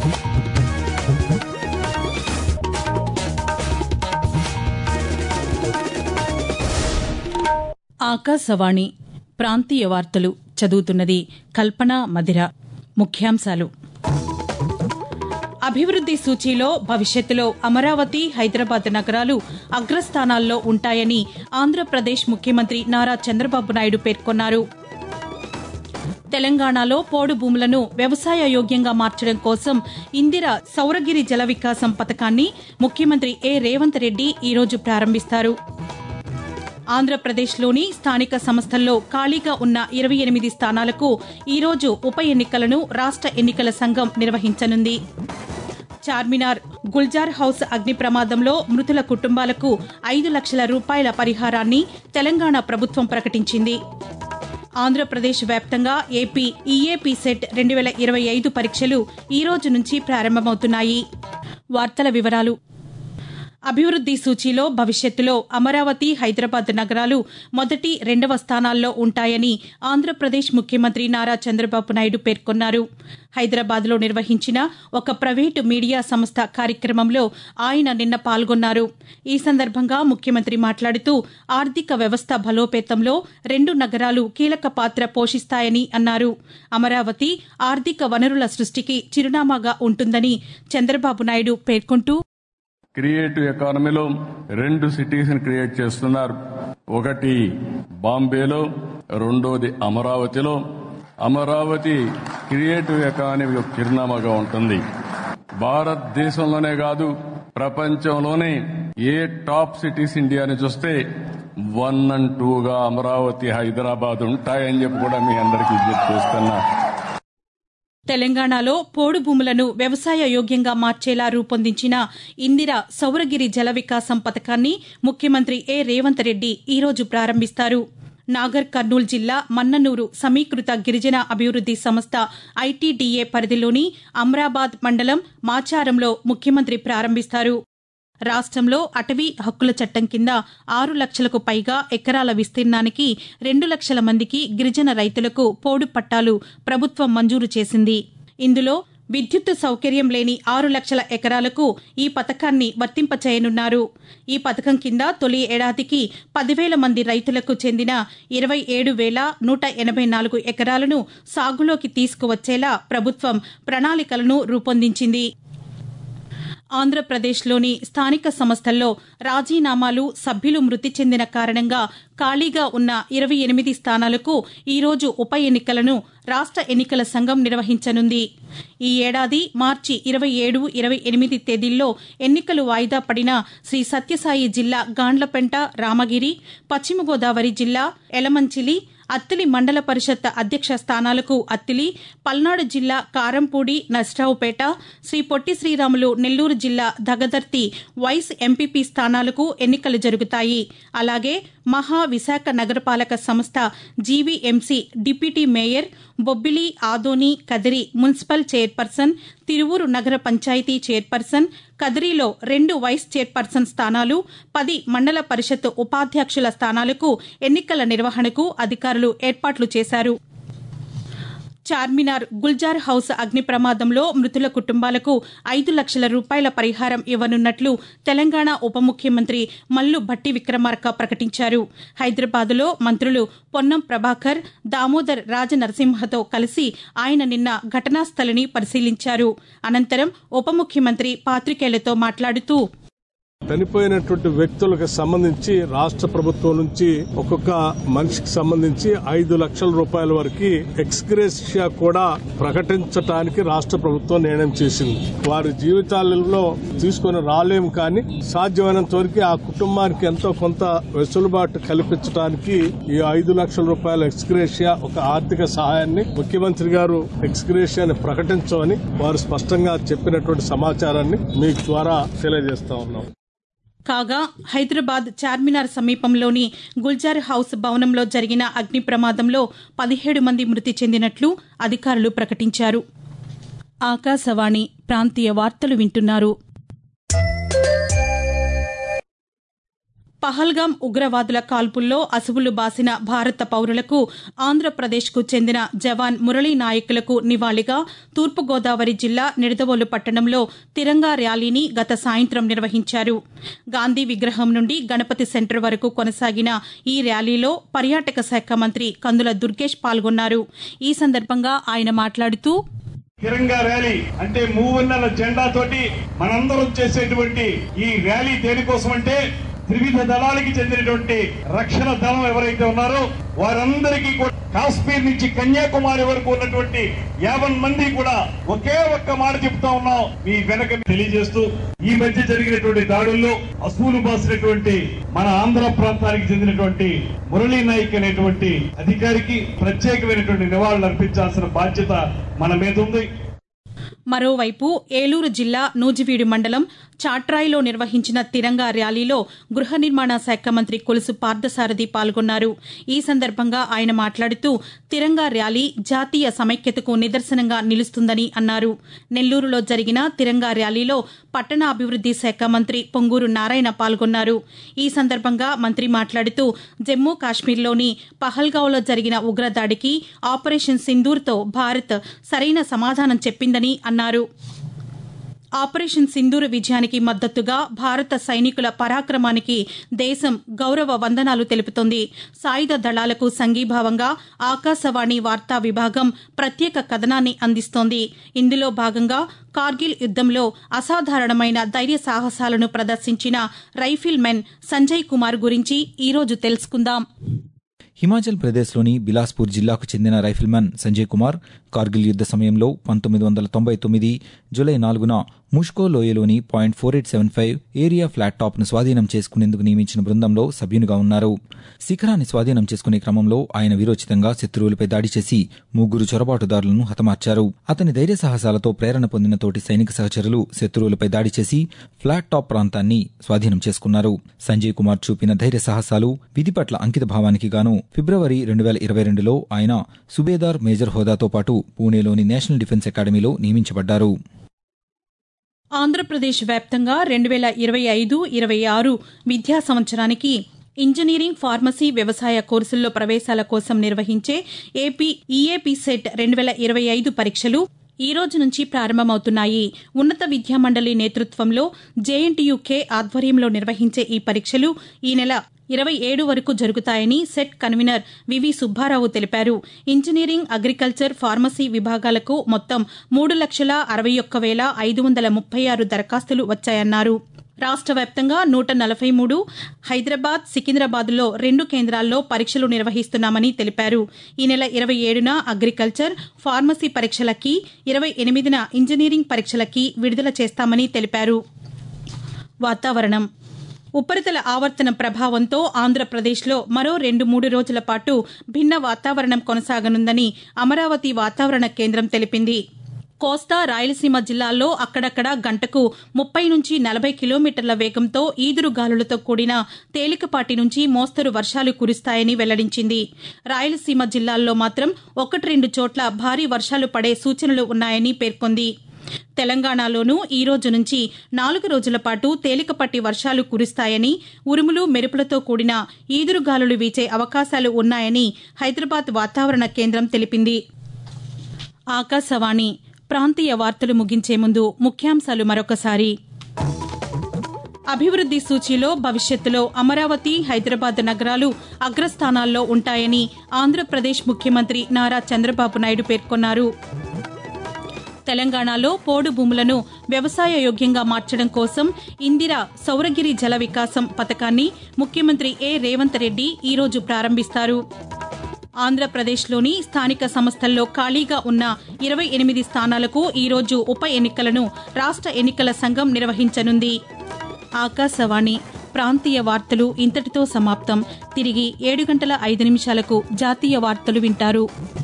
ఆకాశవాణి ప్రాంతీయ వార్తలు చదువుతున్నది కల్పన మధిర ముఖ్యాంశాలు అభివృద్ది సూచీలో భవిష్యత్తులో అమరావతి హైదరాబాద్ నగరాలు అగ్రస్థానాల్లో ఉంటాయని ఆంధ్రప్రదేశ్ ముఖ్యమంత్రి నారా చంద్రబాబు నాయుడు పేర్కొన్నారు తెలంగాణలో పోడు భూములను వ్యవసాయ యోగ్యంగా మార్చడం కోసం ఇందిర సౌరగిరి జల వికాసం పథకాన్ని ముఖ్యమంత్రి ఏ రేవంత్ రెడ్డి ఈరోజు ప్రారంభిస్తారు ఆంధ్రప్రదేశ్లోని స్థానిక సంస్థల్లో ఖాళీగా ఉన్న ఇరవై ఎనిమిది స్థానాలకు ఈరోజు ఉప ఎన్నికలను రాష్ట ఎన్నికల సంఘం నిర్వహించనుంది చార్మినార్ గుల్జార్ హౌస్ అగ్ని ప్రమాదంలో మృతుల కుటుంబాలకు ఐదు లక్షల రూపాయల పరిహారాన్ని తెలంగాణ ప్రభుత్వం ప్రకటించింది ఆంధ్రప్రదేశ్ వ్యాప్తంగా ఏపీ ఈఏపీ సెట్ రెండు వేల ఇరవై ఐదు పరీక్షలు ఈ రోజు నుంచి ప్రారంభమవుతున్నాయి వార్తల వివరాలు అభివృద్ది సూచీలో భవిష్యత్తులో అమరావతి హైదరాబాద్ నగరాలు మొదటి రెండవ స్థానాల్లో ఉంటాయని ఆంధ్రప్రదేశ్ ముఖ్యమంత్రి నారా చంద్రబాబు నాయుడు పేర్కొన్నారు హైదరాబాద్లో నిర్వహించిన ఒక ప్రైవేటు మీడియా సంస్థ కార్యక్రమంలో ఆయన నిన్న పాల్గొన్నారు ఈ సందర్భంగా ముఖ్యమంత్రి మాట్లాడుతూ ఆర్థిక వ్యవస్థ బలోపేతంలో రెండు నగరాలు కీలక పాత్ర పోషిస్తాయని అన్నారు అమరావతి ఆర్థిక వనరుల సృష్టికి చిరునామాగా ఉంటుందని చంద్రబాబు నాయుడు పేర్కొంటూ క్రియేటివ్ ఎకానమీలో రెండు సిటీస్ ని క్రియేట్ చేస్తున్నారు ఒకటి బాంబేలో రెండోది అమరావతిలో అమరావతి క్రియేటివ్ ఎకానమీ ఒక చిరునామాగా ఉంటుంది భారతదేశంలోనే కాదు ప్రపంచంలోనే ఏ టాప్ సిటీస్ ఇండియాని చూస్తే వన్ అండ్ టూగా అమరావతి హైదరాబాద్ ఉంటాయని చెప్పి కూడా మీ అందరికీ విజ్ఞప్తి చేస్తున్నా తెలంగాణలో పోడు భూములను వ్యవసాయ యోగ్యంగా మార్చేలా రూపొందించిన ఇందిర సౌరగిరి జల వికాసం పథకాన్ని ముఖ్యమంత్రి ఏ రేవంత్ రెడ్డి ఈరోజు ప్రారంభిస్తారు నాగర్ కర్నూలు జిల్లా మన్ననూరు సమీకృత గిరిజన అభివృద్ది సంస్థ ఐటీడీఏ పరిధిలోని అమ్రాబాద్ మండలం మాచారంలో ముఖ్యమంత్రి ప్రారంభిస్తారు రాష్ట్రంలో అటవీ హక్కుల చట్టం కింద ఆరు లక్షలకు పైగా ఎకరాల విస్తీర్ణానికి రెండు లక్షల మందికి గిరిజన రైతులకు పోడు పట్టాలు ప్రభుత్వం మంజూరు చేసింది ఇందులో విద్యుత్ సౌకర్యం లేని ఆరు లక్షల ఎకరాలకు ఈ పథకాన్ని వర్తింపచేయనున్నారు ఈ పథకం కింద తొలి ఏడాదికి పదివేల మంది రైతులకు చెందిన ఇరవై ఏడు వేల నూట ఎనభై నాలుగు ఎకరాలను సాగులోకి తీసుకువచ్చేలా ప్రభుత్వం ప్రణాళికలను రూపొందించింది ఆంధ్రప్రదేశ్లోని స్థానిక సంస్థల్లో రాజీనామాలు సభ్యులు మృతి చెందిన కారణంగా ఖాళీగా ఉన్న ఇరవై ఎనిమిది స్థానాలకు ఈరోజు ఉప ఎన్నికలను రాష్ట ఎన్నికల సంఘం నిర్వహించనుంది ఈ ఏడాది మార్చి ఇరవై ఏడు ఇరవై ఎనిమిది తేదీల్లో ఎన్నికలు వాయిదా పడిన శ్రీ సత్యసాయి జిల్లా గాండ్లపెంట రామగిరి పశ్చిమ గోదావరి జిల్లా ఎలమంచిలి అత్తిలి మండల పరిషత్ అధ్యక్ష స్థానాలకు అత్తిలి పల్నాడు జిల్లా కారంపూడి నర్సరావుపేట శ్రీ పొట్టి శ్రీరాములు నెల్లూరు జిల్లా దగదర్తి వైస్ ఎంపీపీ స్థానాలకు ఎన్నికలు జరుగుతాయి అలాగే మహా విశాఖ నగరపాలక సంస్థ GVMC deputy mayor Bobbili Adoni Kadiri municipal chairperson Tiruvuru నగర పంచాయతీ చైర్పర్సన్ కదిరిలో రెండు వైస్ చైర్పర్సన్ స్థానాలు పది మండల పరిషత్ ఉపాధ్యక్షుల స్థానాలకు ఎన్నికల నిర్వహణకు అధికారులు ఏర్పాట్లు చేశారు చార్మినార్ గుల్జార్ హౌస్ అగ్ని ప్రమాదంలో మృతుల కుటుంబాలకు ఐదు లక్షల రూపాయల పరిహారం ఇవ్వనున్నట్లు తెలంగాణ ఉప ముఖ్యమంత్రి మల్లు భట్టి విక్రమార్క ప్రకటించారు హైదరాబాద్లో మంత్రులు పొన్నం ప్రభాకర్ దామోదర్ రాజనరసింహతో కలిసి ఆయన నిన్న ఘటనా స్థలిని పరిశీలించారు అనంతరం ఉప ముఖ్యమంత్రి పాతికేయులతో మాట్లాడుతూ చనిపోయినటువంటి వ్యక్తులకు సంబంధించి రాష్ట్ర ప్రభుత్వం నుంచి ఒక్కొక్క మనిషికి సంబంధించి ఐదు లక్షల రూపాయల వరకు ఎక్స్గ్రేషియా కూడా ప్రకటించడానికి రాష్ట్ర ప్రభుత్వం నిర్ణయం చేసింది వారి జీవితాలలో తీసుకొని రాలేము కానీ సాధ్యమైనంత వరకు ఆ కుటుంబానికి ఎంతో కొంత వెసులుబాటు కల్పించడానికి ఈ ఐదు లక్షల రూపాయల ఎక్స్గ్రేషియా ఒక ఆర్థిక సహాయాన్ని ముఖ్యమంత్రి గారు ఎక్స్గ్రేషియాని ప్రకటించమని వారు స్పష్టంగా చెప్పినటువంటి సమాచారాన్ని మీ ద్వారా తెలియజేస్తా ఉన్నాం కాగా హైదరాబాద్ చార్మినార్ సమీపంలోని గుల్జార్ హౌస్ భవనంలో జరిగిన అగ్ని ప్రమాదంలో పదిహేడు మంది మృతి చెందినట్లు అధికారులు ప్రకటించారు ఆకాశవాణి ప్రాంతీయ వార్తలు వింటున్నారు పహల్గాం ఉగ్రవాదుల కాల్పుల్లో అసువులు బాసిన భారత పౌరులకు ఆంధ్రప్రదేశ్కు చెందిన జవాన్ మురళీ నాయకులకు నివాళిగా తూర్పుగోదావరి జిల్లా నిడదవోలు పట్టణంలో తిరంగా ర్యాలీని గత సాయంత్రం నిర్వహించారు గాంధీ విగ్రహం నుండి గణపతి సెంటర్ వరకు కొనసాగిన ఈ ర్యాలీలో పర్యాటక శాఖ మంత్రి కందుల దుర్గేష్ పాల్గొన్నారు ఈ సందర్భంగా ఆయన మాట్లాడుతూ తిరంగా ర్యాలీ అంటే మూవన్నెల జెండా తోటి మనందరం చేసేటువంటి ఈ ర్యాలీ దేనికోసం అంటే త్రివిధ దళాలకి చెందినటువంటి రక్షణ దళం ఎవరైతే ఉన్నారో వారందరికీ కూడా కాశ్మీర్ నుంచి కన్యాకుమారి వరకు ఉన్నటువంటి యాభై మంది కూడా ఒకే ఒక్క మాట చెప్తా ఉన్నాం మీ వెనక తెలియజేస్తూ ఈ మధ్య జరిగినటువంటి దాడుల్లో అసూలు బాసినటువంటి మన ఆంధ్ర ప్రాంతానికి చెందినటువంటి మురళీ నాయక్ అనేటువంటి అధికారికి ప్రత్యేకమైనటువంటి నివాళులు అర్పించాల్సిన బాధ్యత మన మీద ఉంది మరోవైపు ఏలూరు జిల్లా నూజివీడు మండలం చాట్రాయిలో నిర్వహించిన తిరంగా ర్యాలీలో గృహ నిర్మాణ శాఖ మంత్రి కొలుసు పార్థసారథి పాల్గొన్నారు ఈ సందర్భంగా ఆయన మాట్లాడుతూ తిరంగా ర్యాలీ జాతీయ సమైక్యతకు నిదర్శనంగా నిలుస్తుందని అన్నారు నెల్లూరులో జరిగిన తిరంగా ర్యాలీలో పట్టణ అభివృద్ది శాఖ మంత్రి పొంగూరు నారాయణ పాల్గొన్నారు ఈ సందర్భంగా మంత్రి మాట్లాడుతూ జమ్మూ కాశ్మీర్లోని పహల్గావ్లో జరిగిన ఉగ్రదాడికి ఆపరేషన్ సింధూర్తో భారత్ సరైన సమాధానం చెప్పిందని అన్నారు ఆపరేషన్ సింధూర్ విజయానికి మద్దతుగా భారత సైనికుల పరాక్రమానికి దేశం గౌరవ వందనాలు తెలుపుతోంది సాయుధ దళాలకు సంఘీభావంగా ఆకాశవాణి వార్తా విభాగం ప్రత్యేక కథనాన్ని అందిస్తోంది ఇందులో భాగంగా కార్గిల్ యుద్దంలో అసాధారణమైన ధైర్య సాహసాలను ప్రదర్శించిన రైఫిల్ మెన్ సంజయ్ కుమార్ గురించి ఈరోజు తెలుసుకుందాం హిమాచల్ ప్రదేశ్లోని బిలాస్పూర్ జిల్లాకు చెందిన రైఫిల్మన్ సంజయ్ కుమార్ కార్గిల్ యుద్ద సమయంలో పంతొమ్మిది వందల తొంభై తొమ్మిది జూలై నాలుగున ముష్కో లోయలోని point four eight seven five area flat top ను స్వాధీనం చేసుకునేందుకు నియమించిన బృందంలో సభ్యునిగా ఉన్నారు శిఖరాన్ని స్వాధీనం చేసుకునే క్రమంలో ఆయన వీరోచితంగా శత్రువులపై దాడి చేసి ముగ్గురు చొరబాటుదారులను హతమార్చారు అతని ధైర్య సాహసాలతో ప్రేరణ పొందిన తోటి సైనిక సహచరులు శత్రువులపై దాడి చేసి ఫ్లాట్ టాప్ ప్రాంతాన్ని స్వాధీనం చేసుకున్నారు సంజయ్ కుమార్ చూపిన ధైర్య సాహసాలు విధి పట్ల అంకిత భావానికి గాను ఫిబ్రవరి రెండు వేల ఇరవై రెండులో ఆయన సుబేదార్ మేజర్ హోదాతో పాటు పూణేలోని నేషనల్ డిఫెన్స్ అకాడమీలో నియమించబడ్డారు ఆంధ్రప్రదేశ్ వ్యాప్తంగా రెండు వేల ఇరవై ఐదు ఇరవై ఆరు విద్యా సంవత్సరానికి ఇంజనీరింగ్ ఫార్మసీ వ్యవసాయ కోర్సుల్లో ప్రవేశాల కోసం నిర్వహించే ఏపీ ఈఏపీ సెట్ రెండు వేల ఇరవై ఐదు పరీక్షలు ఈ రోజు నుంచి ప్రారంభమవుతున్నాయి ఉన్నత విద్యా మండలి నేతృత్వంలో జేఎన్టీయూకే ఆధ్వర్యంలో నిర్వహించే ఈ పరీక్షలు ఈ నెల ఇరవై ఏడు వరకు జరుగుతాయని సెట్ కన్వీనర్ వివి సుబ్బారావు తెలిపారు ఇంజనీరింగ్ అగ్రికల్చర్ ఫార్మసీ విభాగాలకు మొత్తం మూడు లక్షల అరవై ఒక్క వేల ఐదు వందల ముప్పై ఆరు దరఖాస్తులు వచ్చాయన్నారు రాష్ట్ర వ్యాప్తంగా నూట నలభై మూడు హైదరాబాద్ సికింద్రాబాద్లో రెండు కేంద్రాల్లో పరీక్షలు నిర్వహిస్తున్నామని తెలిపారు ఈ నెల ఇరవై ఏడున అగ్రికల్చర్ ఫార్మసీ పరీక్షలకి ఇరవై ఎనిమిదిన ఇంజనీరింగ్ పరీక్షలకి విడుదల చేస్తామని తెలిపారు వాతావరణం ఉపరితల ఆవర్తనం ప్రభావంతో ఆంధ్రప్రదేశ్లో మరో రెండు మూడు రోజుల పాటు భిన్న వాతావరణం కొనసాగనుందని అమరావతి వాతావరణ కేంద్రం తెలిపింది కోస్తా రాయలసీమ జిల్లాల్లో అక్కడక్కడ గంటకు ముప్పై నుంచి నలభై కిలోమీటర్ల వేగంతో ఈదురు గాలులతో కూడిన తేలికపాటి నుంచి మోస్తరు వర్షాలు కురుస్తాయని వెల్లడించింది రాయలసీమ జిల్లాల్లో మాత్రం ఒకటి రెండు చోట్ల భారీ వర్షాలు పడే సూచనలు ఉన్నాయని పేర్కొంది తెలంగాణలోనూ ఈ రోజు నుంచి నాలుగు రోజుల పాటు తేలికపట్టి వర్షాలు కురుస్తాయని ఉరుములు మెరుపులతో కూడిన ఈదురుగాలులు వీచే అవకాశాలు ఉన్నాయని హైదరాబాద్ వాతావరణ కేంద్రం తెలిపింది ఆకాశవాణి ప్రాంతీయ వార్తలు ముగించే ముందు ముఖ్యాంశాలు మరొకసారి అభివృద్ది సూచీలో భవిష్యత్తులో అమరావతి హైదరాబాద్ నగరాలు అగ్రస్థానాల్లో ఉంటాయని ఆంధ్రప్రదేశ్ ముఖ్యమంత్రి నారా చంద్రబాబు నాయుడు పేర్కొన్నారు తెలంగాణలో పోడు భూములను వ్యవసాయ యోగ్యంగా మార్చడం కోసం ఇందిరా సౌరగిరి జల వికాసం పథకాన్ని ముఖ్యమంత్రి ఏ రేవంత్ రెడ్డి ఈరోజు ప్రారంభిస్తారు ఆంధ్రప్రదేశ్లోని స్థానిక సంస్థల్లో ఖాళీగా ఉన్న ఇరవై ఎనిమిది స్థానాలకు ఈరోజు ఉప ఎన్నికలను రాష్ట్ర ఎన్నికల సంఘం నిర్వహించనుంది ఆకాశవాణి ప్రాంతీయ వార్తలు ఇంతటితో సమాప్తం తిరిగి ఏడు గంటల ఐదు నిమిషాలకు జాతీయ వార్తలు వింటారు